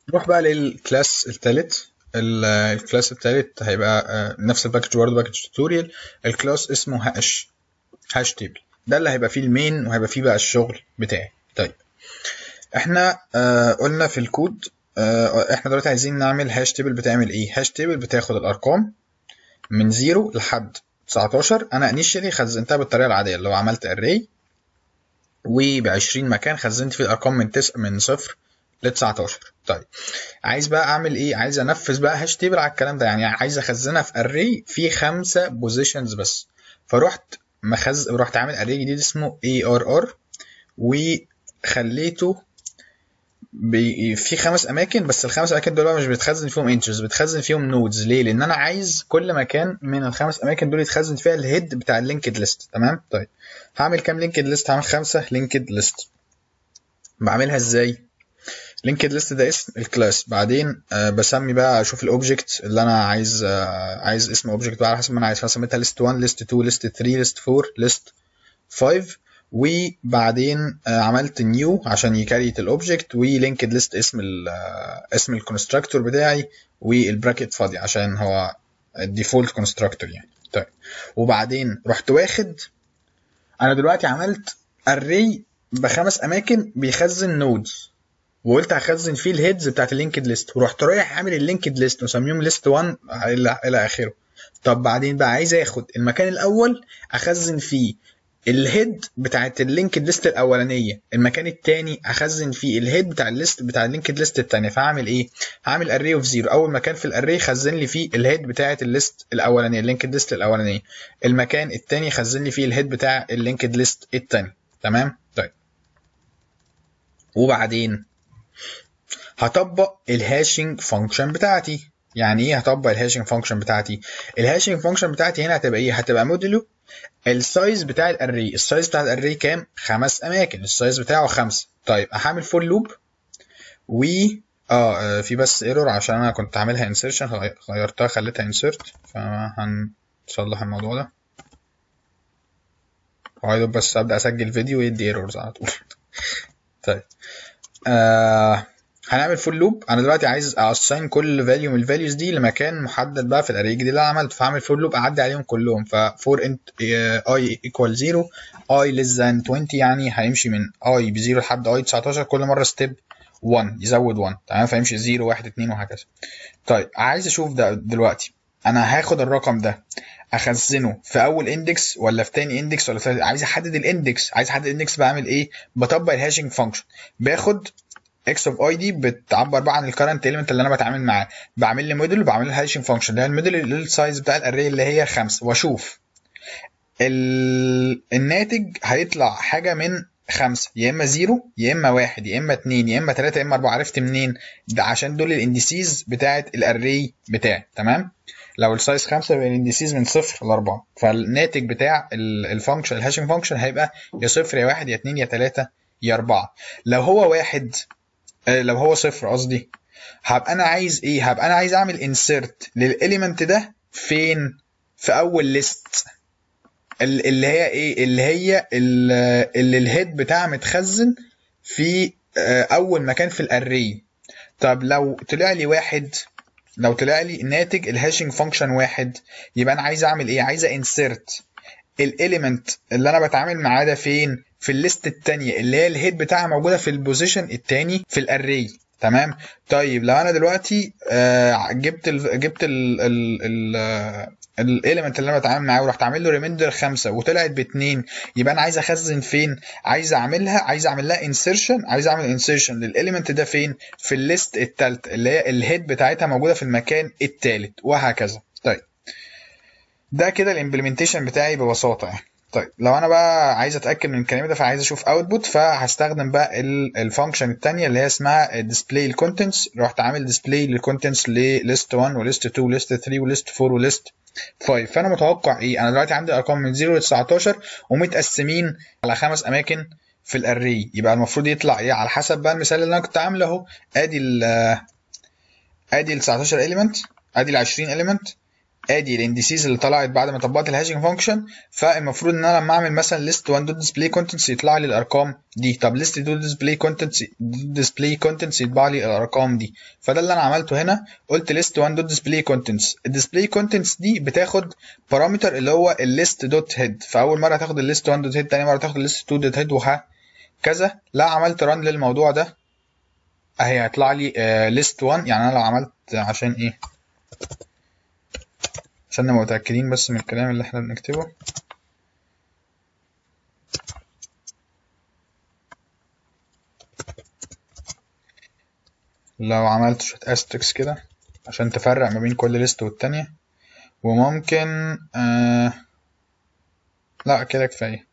نروح بقى للكلاس الثالث الكلاس الثالث هيبقى آه، نفس الباكج برضه باكج توتوريال الكلاس اسمه هاش هاش تيبل ده اللي هيبقى فيه المين وهيبقى فيه بقى الشغل بتاعي طيب احنا آه قلنا في الكود آه احنا دلوقتي عايزين نعمل هاش تيبل بتعمل ايه هاش تيبل بتاخد الارقام من 0 لحد 19 انا انيشالي خزنتها بالطريقه العاديه اللي هو عملت اري وب 20 مكان خزنت فيه الارقام من تس من صفر ل 19 طيب عايز بقى اعمل ايه عايز انفذ بقى هاش تيبل على الكلام ده يعني عايز اخزنها في اري فيه خمسه بوزيشنز بس فرحت مخز رحت عامل اري جديد اسمه اي ار ار وخليته بي... في خمس اماكن بس الخمس اماكن دول بقى مش بتخزن فيهم انترز بتخزن فيهم نودز ليه لان انا عايز كل مكان من الخمس اماكن دول يتخزن فيها الهيد بتاع اللينكد ليست تمام طيب هعمل كام لينكد ليست هعمل خمسه لينكد ليست بعملها ازاي لينكد ليست ده اسم الكلاس بعدين آه بسمي بقى اشوف الاوبجكت اللي انا عايز آه عايز اسم اوبجكت بقى على حسب ما انا عايز فسميتها ليست 1 ليست 2 ليست 3 ليست 4 ليست 5 وبعدين آه عملت نيو عشان يكريت الاوبجكت ولينكد ليست اسم ال اسم الكونستراكتور بتاعي والبراكت فاضي عشان هو الديفولت كونستراكتور يعني طيب وبعدين رحت واخد انا دلوقتي عملت اري بخمس اماكن بيخزن نودز وقلت هخزن فيه الهيدز بتاعت اللينكد ليست ورحت رايح عامل اللينكد ليست وسميهم ليست 1 الى الى اخره طب بعدين بقى عايز اخد المكان الاول اخزن فيه الهيد بتاعت اللينكد ليست الاولانيه المكان الثاني اخزن فيه الهيد بتاع الليست بتاع اللينكد ليست الثانيه فهعمل ايه هعمل اري اوف زيرو اول مكان في الاري خزن لي فيه الهيد بتاعت الليست الاولانيه اللينكد ليست الاولانيه المكان الثاني خزن لي فيه الهيد بتاع اللينكد ليست الثاني تمام طيب وبعدين هطبق الهاشنج فانكشن بتاعتي يعني ايه هطبق الهاشنج فانكشن بتاعتي الهاشنج فانكشن بتاعتي هنا هتبقى ايه هتبقى موديلو السايز بتاع الاري السايز بتاع الاري كام خمس اماكن السايز بتاعه خمسة طيب هعمل فور لوب و اه في بس ايرور عشان انا كنت عاملها انسيرشن غيرتها خليتها انسيرت فهنصلح الموضوع ده وعايز بس ابدا اسجل فيديو يدي ايرورز على طول طيب آه هنعمل فول لوب انا دلوقتي عايز اساين كل فاليو من الفاليوز دي لمكان محدد بقى في الاري الجديد اللي انا عملته فهعمل فول لوب اعدي عليهم كلهم ف فور انت اي ايكوال 0 اي ليس ذان 20 يعني هيمشي من اي ب 0 لحد اي 19 كل مره ستيب 1 يزود 1 تمام فيمشي 0 1 2 وهكذا طيب عايز اشوف ده دلوقتي انا هاخد الرقم ده اخزنه في اول اندكس ولا في تاني اندكس ولا في عايز احدد الاندكس عايز احدد الاندكس بعمل ايه بطبق الهاشنج فانكشن باخد اكس اوف اي دي بتعبر بقى عن الكرنت اليمنت اللي انا بتعامل معاه بعمل لي موديل وبعمل لها هاشنج فانكشن اللي هي الموديل للسايز بتاع الاري اللي هي 5 واشوف ال... الناتج هيطلع حاجه من خمسة يا اما زيرو يا اما واحد يا اما اتنين يا اما تلاتة يا اما اربعة عرفت منين ده عشان دول الانديسيز بتاعت الاري بتاعي تمام لو السايز خمسة يبقى الانديسيز من صفر لأربعة فالناتج بتاع الفانكشن الهاشنج فانكشن هيبقى يا صفر يا واحد يا اتنين يا تلاتة يا أربعة لو هو واحد لو هو صفر قصدي هبقى انا عايز ايه هبقى انا عايز اعمل انسيرت للاليمنت ده فين في اول ليست اللي هي ايه اللي هي اللي الهيد بتاعها متخزن في اول مكان في الاري طب لو طلع لي واحد لو طلع لي ناتج الهاشنج فانكشن واحد يبقى انا عايز اعمل ايه عايز انسيرت الاليمنت اللي انا بتعامل معاه ده فين في الليست التانية اللي هي الهيد بتاعها موجودة في البوزيشن التاني في الاري تمام طيب لو انا دلوقتي آه جبت ال جبت ال ال ال الاليمنت اللي انا بتعامل معاه ورحت عامل له ريميندر خمسة وطلعت باتنين يبقى انا عايز اخزن فين عايز اعملها عايز اعمل لها انسيرشن عايز اعمل انسيرشن للاليمنت ده فين في الليست التالتة اللي هي الهيد بتاعتها موجودة في المكان التالت وهكذا طيب ده كده الامبلمنتيشن بتاعي ببساطة يعني طيب لو انا بقى عايز اتاكد من الكلام ده فعايز اشوف اوتبوت فهستخدم بقى الفانكشن الثانيه اللي هي اسمها ديسبلاي الكونتنتس رحت عامل ديسبلاي للكونتنتس لليست 1 وليست 2 وليست 3 وليست 4 وليست 5 فانا متوقع ايه انا دلوقتي عندي ارقام من 0 ل 19 ومتقسمين على خمس اماكن في الاري يبقى المفروض يطلع ايه على حسب بقى المثال اللي انا كنت عامله اهو ادي ال ادي ال 19 اليمنت ادي ال 20 اليمنت ادي الانديسيز اللي طلعت بعد ما طبقت الهاشنج فانكشن فالمفروض ان انا لما اعمل مثلا ليست 1 دوت ديسبلاي كونتنتس يطلع لي الارقام دي طب ليست دوت ديسبلاي كونتنتس ديسبلاي كونتنتس يطبع لي الارقام دي فده اللي انا عملته هنا قلت ليست 1 دوت ديسبلاي كونتنتس الديسبلاي كونتنتس دي بتاخد بارامتر اللي هو الليست دوت هيد فاول مره تاخد الليست 1 دوت هيد تاني مره تاخد الليست 2 دوت هيد وهكذا لا عملت ران للموضوع ده اهي هيطلع لي ليست 1 يعني انا لو عملت عشان ايه عشان نبقى متأكدين بس من الكلام اللي احنا بنكتبه لو عملت شوية استريكس كده عشان تفرق ما بين كل ليست والتانية وممكن آه لا كده كفاية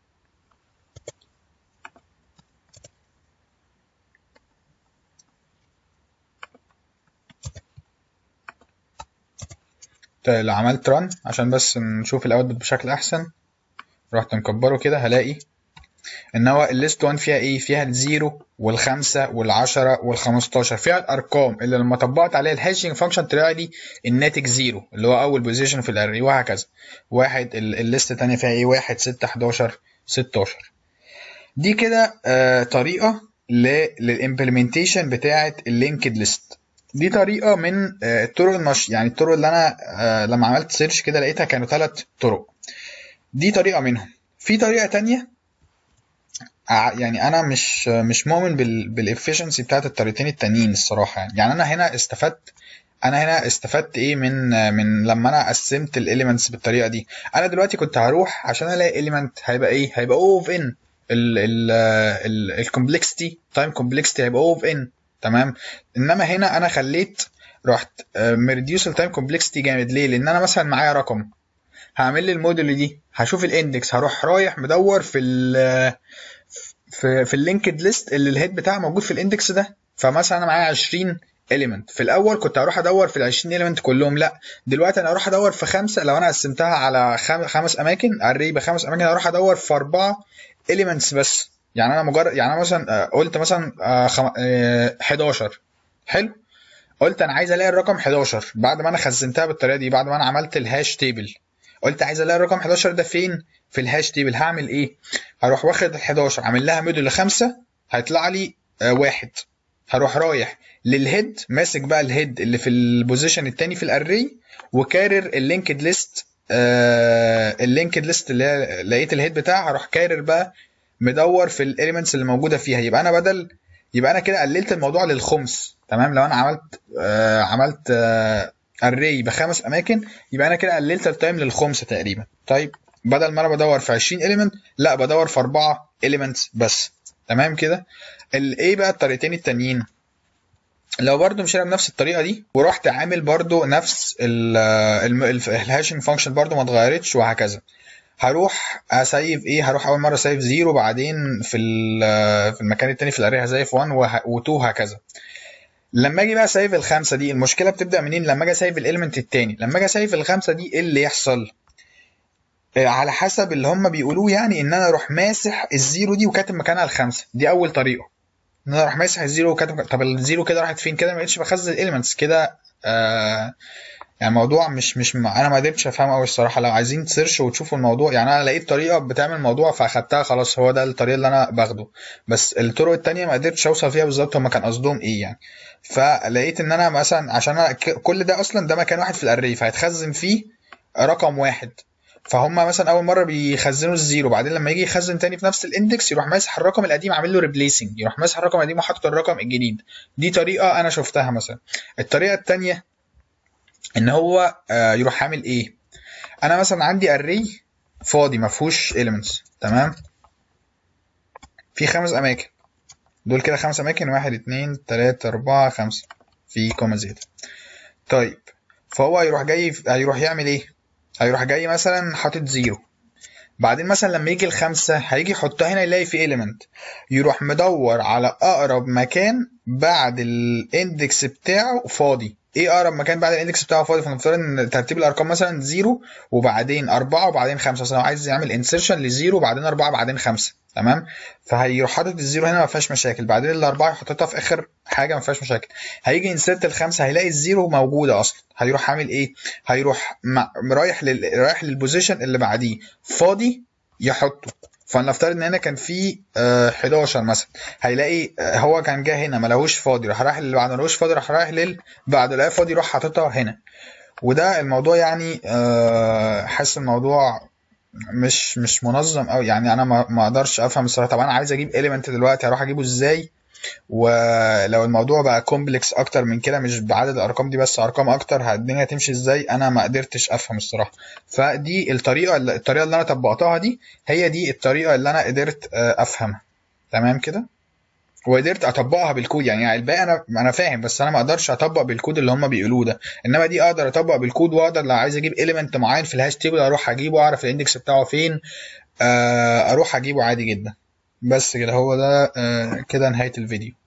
طيب لو عملت رن عشان بس نشوف الاوتبوت بشكل احسن رحت مكبره كده هلاقي ان هو الليست 1 فيها ايه فيها الزيرو والخمسة والعشرة والخمستاشر فيها الارقام اللي لما طبقت عليها الهاشنج فانكشن طلع لي الناتج زيرو اللي هو اول بوزيشن في الاري وهكذا واحد الليست التانية فيها ايه واحد ستة حداشر ستاشر دي كده آه طريقة للامبلمنتيشن بتاعة اللينكد ليست دي طريقه من الطرق المش يعني الطرق اللي انا لما عملت سيرش كده لقيتها كانوا ثلاث طرق دي طريقه منهم في طريقه تانية يعني انا مش مش مؤمن بالافشنسي بتاعت الطريقتين التانيين الصراحه يعني. يعني انا هنا استفدت انا هنا استفدت ايه من من لما انا قسمت الاليمنتس بالطريقه دي انا دلوقتي كنت هروح عشان الاقي اليمنت هيبقى ايه هيبقى او اوف ان الكومبلكسيتي تايم كومبلكسيتي هيبقى او اوف ان تمام انما هنا انا خليت رحت مريديوس التايم كومبلكسيتي جامد ليه لان انا مثلا معايا رقم هعمل لي الموديل دي هشوف الاندكس هروح رايح مدور في ال في في اللينكد ليست اللي الهيد بتاعه موجود في الاندكس ده فمثلا انا معايا 20 element في الاول كنت هروح ادور في ال 20 element كلهم لا دلوقتي انا اروح ادور في خمسه لو انا قسمتها على خمس اماكن اري بخمس اماكن هروح ادور في اربعه elements بس يعني انا مجرد يعني انا مثلا قلت مثلا 11 حلو قلت انا عايز الاقي الرقم 11 بعد ما انا خزنتها بالطريقه دي بعد ما انا عملت الهاش تيبل قلت عايز الاقي الرقم 11 ده فين في الهاش تيبل هعمل ايه هروح واخد ال 11 عامل لها موديل لخمسه هيطلع لي واحد هروح رايح للهيد ماسك بقى الهيد اللي في البوزيشن التاني في الاري وكارر اللينكد ليست آه اللينكد ليست اللي لقيت الهيد بتاعها هروح كارر بقى مدور في الاليمنتس اللي موجوده فيها يبقى انا بدل يبقى انا كده قللت الموضوع للخمس تمام لو انا عملت آه عملت آه اري بخمس اماكن يبقى انا كده قللت التايم للخمسه تقريبا طيب بدل ما انا بدور في 20 اليمنت لا بدور في 4 اليمنتس بس تمام كده الايه بقى الطريقتين التانيين لو برضو مشينا بنفس الطريقه دي ورحت عامل برضو نفس الهاشنج فانكشن برضو ما اتغيرتش وهكذا هروح اسيف ايه هروح اول مره سيف زيرو بعدين في في المكان التاني في الاري هسيف 1 و2 هكذا لما اجي بقى سيف الخمسه دي المشكله بتبدا منين لما اجي اسيف الاليمنت التاني لما اجي اسيف الخمسه دي ايه اللي يحصل على حسب اللي هم بيقولوه يعني ان انا اروح ماسح الزيرو دي وكاتب مكانها الخمسه دي اول طريقه ان انا اروح ماسح الزيرو وكاتب طب الزيرو كده راحت فين كده ما بقتش بخزن الاليمنتس كده آه يعني الموضوع مش مش م... انا ما قدرتش افهمه قوي الصراحه لو عايزين تسيرش وتشوفوا الموضوع يعني انا لقيت طريقه بتعمل الموضوع فاخدتها خلاص هو ده الطريقه اللي انا باخده بس الطرق التانية ما قدرتش اوصل فيها بالظبط هما كان قصدهم ايه يعني فلقيت ان انا مثلا عشان أنا كل ده اصلا ده مكان واحد في الاري فهيتخزن فيه رقم واحد فهم مثلا اول مره بيخزنوا الزيرو بعدين لما يجي يخزن تاني في نفس الاندكس يروح ماسح الرقم القديم عامل له ريبليسنج يروح ماسح الرقم القديم وحاطط الرقم الجديد دي طريقه انا شفتها مثلا الطريقه التانية ان هو يروح عامل ايه انا مثلا عندي اري فاضي ما فيهوش elements تمام في خمس اماكن دول كده خمس اماكن واحد اتنين تلاتة اربعة خمسة في كوما زيادة طيب فهو هيروح جاي هيروح يعمل ايه هيروح جاي مثلا حاطط زيرو بعدين مثلا لما يجي الخمسة هيجي يحطها هنا يلاقي في element يروح مدور على أقرب مكان بعد الاندكس بتاعه فاضي ايه اقرب مكان بعد الاندكس بتاعه فاضي فنفترض ان ترتيب الارقام مثلا 0 وبعدين 4 وبعدين 5 مثلا لو عايز يعمل انسرشن لزيرو وبعدين 4 بعدين 5 تمام فهيروح حاطط الزيرو هنا ما فيهاش مشاكل بعدين الاربعه يحطها في اخر حاجه ما فيهاش مشاكل هيجي انسرت الخمسه هيلاقي الزيرو موجوده اصلا هيروح عامل ايه هيروح مع... رايح لل... رايح للبوزيشن اللي بعديه فاضي يحطه فلنفترض ان هنا كان في آه 11 مثلا هيلاقي آه هو كان جه هنا ما لهوش فاضي راح رايح للي بعده ما لهوش فاضي راح رايح لل بعده لقاه فاضي راح حاططها هنا وده الموضوع يعني آه حاسس الموضوع مش مش منظم قوي يعني انا ما ما اقدرش افهم الصراحه طب انا عايز اجيب اليمنت دلوقتي هروح اجيبه ازاي ولو الموضوع بقى كومبلكس اكتر من كده مش بعدد الارقام دي بس ارقام اكتر الدنيا هتمشي ازاي انا ما قدرتش افهم الصراحه فدي الطريقه الطريقه اللي انا طبقتها دي هي دي الطريقه اللي انا قدرت افهمها تمام كده وقدرت اطبقها بالكود يعني الباقي انا انا فاهم بس انا ما اقدرش اطبق بالكود اللي هم بيقولوه ده انما دي اقدر اطبق بالكود واقدر لو عايز اجيب اليمنت معين في الهاش تيبل اروح اجيبه اعرف الاندكس بتاعه فين اروح اجيبه عادي جدا بس كده هو ده كده نهايه الفيديو